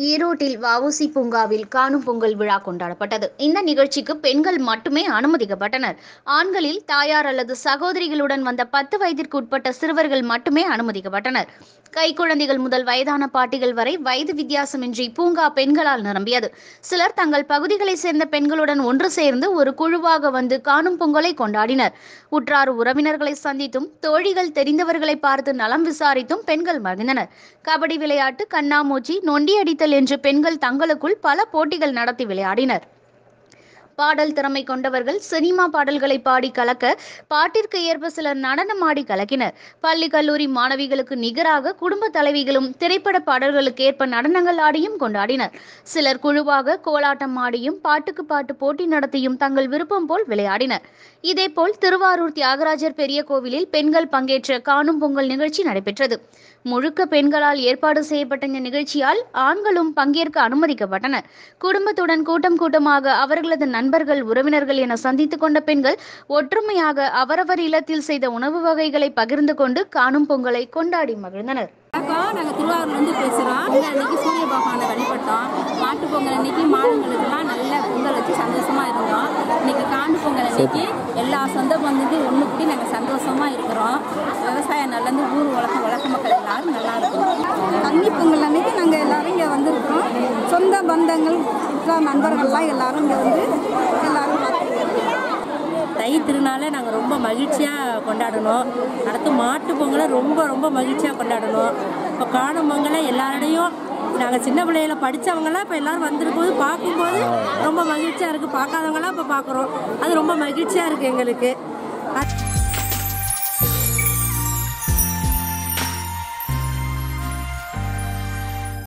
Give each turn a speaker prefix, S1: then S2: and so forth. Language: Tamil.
S1: ஈரோட்டில் வஉசி பூங்காவில் காணும் பொங்கல் விழா கொண்டாடப்பட்டது இந்த நிகழ்ச்சிக்கு பெண்கள் மட்டுமே அனுமதிக்கப்பட்டனர் ஆண்களில் தாயார் அல்லது சகோதரிகளுடன் வந்த பத்து வயதிற்கு உட்பட்ட சிறுவர்கள் மட்டுமே அனுமதிக்கப்பட்டனர் கைக்குழந்தைகள் முதல் வயதான பாட்டிகள் வரை வயது வித்தியாசமின்றி பூங்கா பெண்களால் நிரம்பியது சிலர் தங்கள் பகுதிகளைச் சேர்ந்த பெண்களுடன் ஒன்று சேர்ந்து ஒரு குழுவாக வந்து காணும் பொங்கலை கொண்டாடினர் உற்றார் உறவினர்களை சந்தித்தும் தோழிகள் தெரிந்தவர்களை பார்த்து நலம் விசாரித்தும் பெண்கள் மகிழ்ந்தனர் கபடி விளையாட்டு கண்ணாமூச்சி நொண்டி அடித்தல் என்று பெண்கள் தங்களுக்குள் பல போட்டிகள் நடத்தி விளையாடினர் பாடல் திறமை கொண்டவர்கள் சினிமா பாடல்களை பாடி கலக்க பாட்டிற்கு ஏற்ப சிலர் நடனமாடி கலக்கினர் பள்ளி கல்லூரி மாணவிகளுக்கு நிகராக குடும்ப தலைவிகளும் திரைப்பட பாடல்களுக்கு ஏற்ப நடனங்கள் ஆடியும் கொண்டாடினர் சிலர் குழுவாக கோலாட்டம் ஆடியும் பாட்டுக்கு பாட்டு போட்டி நடத்தியும் தங்கள் விருப்பம் போல் விளையாடினர் இதேபோல் திருவாரூர் தியாகராஜர் பெரிய கோவிலில் பெண்கள் பங்கேற்ற காணும் பொங்கல் நிகழ்ச்சி நடைபெற்றது முழுக்க பெண்களால் ஏற்பாடு செய்யப்பட்ட இந்த நிகழ்ச்சியால் ஆண்களும் பங்கேற்க அனுமதிக்கப்பட்டனர் குடும்பத்துடன் கூட்டம் கூட்டமாக அவர்களது நண்பர்கள் உறவினர்கள் என சந்தித்துக் கொண்ட பெண்கள் ஒற்றுமையாக அவரவர் இல்லத்தில் செய்த உணவு வகைகளை பகிர்ந்து கொண்டு காணும் பொங்கலை கொண்டாடி மகிழ்ந்தனர்
S2: வணக்கம் நாங்கள் திருவாரூர்லேருந்து பேசுகிறோம் பொங்கல் அன்னைக்கு சூரிய பகவானை வழிபட்டோம் மாட்டு பொங்கல் அன்னைக்கு மாடுங்களுக்கெல்லாம் நல்ல பொங்கல் வச்சு சந்தோஷமாக இருந்தோம் இன்னைக்கு காண்டு பொங்கல் அன்னைக்கு எல்லா சொந்த பந்துக்கு ஒன்று கூடி நாங்கள் சந்தோஷமாக இருக்கிறோம் விவசாயம் நல்லது ஊர் உலக உலக மக்கள் எல்லாரும் நல்லா இருக்கும்
S3: கன்னி பொங்கல் அன்னைக்கு நாங்கள் எல்லாரும் இங்கே வந்திருக்கிறோம் சொந்த பந்தங்கள் உற்றார் நண்பர்கள்லாம் எல்லாரும் இங்கே வந்து எல்லாரும் பார்த்துருக்கோம்
S2: தை திருநாளை நாங்கள் ரொம்ப மகிழ்ச்சியாக கொண்டாடணும் அடுத்து மாட்டு பொங்கலை ரொம்ப ரொம்ப மகிழ்ச்சியாக கொண்டாடணும் இப்போ காணும் பொங்கலை எல்லாரோடையும் நாங்கள் சின்ன பிள்ளையில படித்தவங்களாம் இப்போ எல்லோரும் வந்திருக்கும்போது பார்க்கும்போது ரொம்ப மகிழ்ச்சியாக இருக்குது பார்க்காதவங்களாம் இப்போ பார்க்குறோம் அது ரொம்ப மகிழ்ச்சியாக இருக்குது எங்களுக்கு